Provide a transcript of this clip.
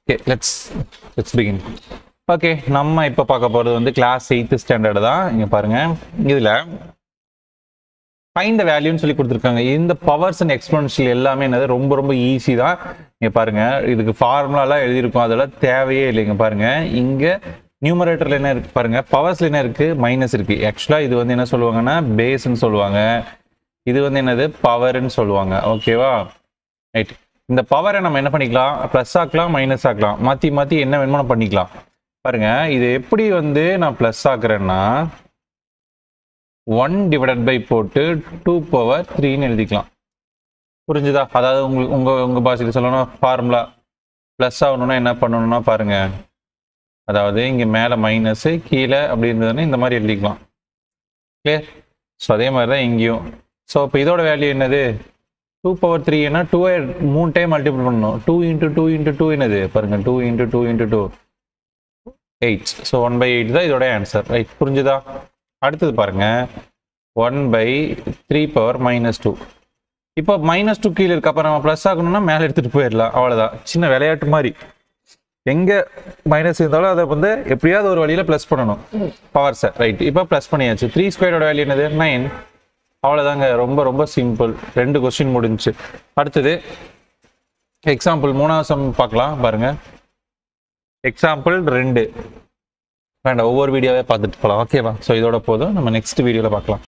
okay let's let's begin okay நம்ம இப்போ பார்க்க போகிறது வந்து கிளாஸ் எயித்து ஸ்டாண்டர்டு தான் இங்கே பாருங்க இதில் ஃபைண்ட் த வேல்யூன்னு சொல்லி கொடுத்துருக்காங்க இந்த பவர்ஸ் அண்ட் எக்ஸ்போனன்ஷியல் எல்லாமே என்னது ரொம்ப ரொம்ப ஈஸி தான் இங்கே பாருங்க இதுக்கு ஃபார்முலாலாம் எழுதியிருக்கோம் அதெல்லாம் தேவையே இல்லைங்க பாருங்க இங்கே நியூமரேட்டரில் என்ன இருக்கு பாருங்க பவர்ஸ்ல என்ன இருக்கு மைனஸ் இருக்கு ஆக்சுவலாக இது வந்து என்ன சொல்லுவாங்கன்னா பேஸ்ன்னு சொல்லுவாங்க இது வந்து என்னது பவர்னு சொல்லுவாங்க ஓகேவா ரைட் இந்த பவரை நம்ம என்ன பண்ணிக்கலாம் ப்ளஸ் ஆக்கலாம் மைனஸ் ஆக்கலாம் மாற்றி மாற்றி என்ன வேணுமோ நம்ம பண்ணிக்கலாம் பாருங்க இது எப்படி வந்து நான் ப்ளஸ் ஆக்குறேன்னா ஒன் டிவைடட் பை போட்டு டூ பவர் த்ரீன்னு எழுதிக்கலாம் புரிஞ்சுதா அதாவது உங்களுக்கு உங்கள் உங்கள் பாஷையில் சொல்லணும் ஃபார்முலா ப்ளஸ் ஆகணும்னா என்ன பண்ணணும்னா பாருங்க அதாவது இங்கே மேலே மைனஸு கீழே அப்படி இருந்ததுன்னா இந்த மாதிரி எழுதிக்கலாம் கிளியர் ஸோ அதே மாதிரி தான் இங்கேயும் ஸோ இப்போ இதோட வேல்யூ என்னது டூ பவர் த்ரீ என்ன டூ மூணு டைம் மல்டிபிள் பண்ணணும் two into two into two என்னது பாருங்க two into two into two eight so one by eight தான் இதோட ஆன்சர் ரைட் புரிஞ்சுதா அடுத்தது பாருங்க one by three power minus two இப்போ மைனஸ் டூ கீழே இருக்கு அப்போ நம்ம ப்ளஸ் ஆகணும்னா மேலே எடுத்துகிட்டு போயிடலாம் அவ்வளோதான் சின்ன விளையாட்டு மாதிரி எங்கே மைனஸ் இருந்தாலும் அதை வந்து எப்படியாவது ஒரு வழியில் ப்ளஸ் பண்ணணும் பவர் சார் ரைட் இப்போ ப்ளஸ் பண்ணியாச்சு த்ரீ ஸ்கொயரோட வேல்யூ என்னது நைன் அவ்வளோதாங்க ரொம்ப ரொம்ப சிம்பிள் ரெண்டு கொஸ்டின் முடிஞ்சுச்சு அடுத்தது எக்ஸாம்பிள் மூணாவது சம் பார்க்கலாம் பாருங்க எக்ஸாம்பிள் ரெண்டு வேண்டாம் ஒவ்வொரு வீடியோவே பார்த்துட்டு போகலாம் ஓகேவா ஸோ இதோட போதும் நம்ம நெக்ஸ்ட் வீடியோவில் பார்க்கலாம்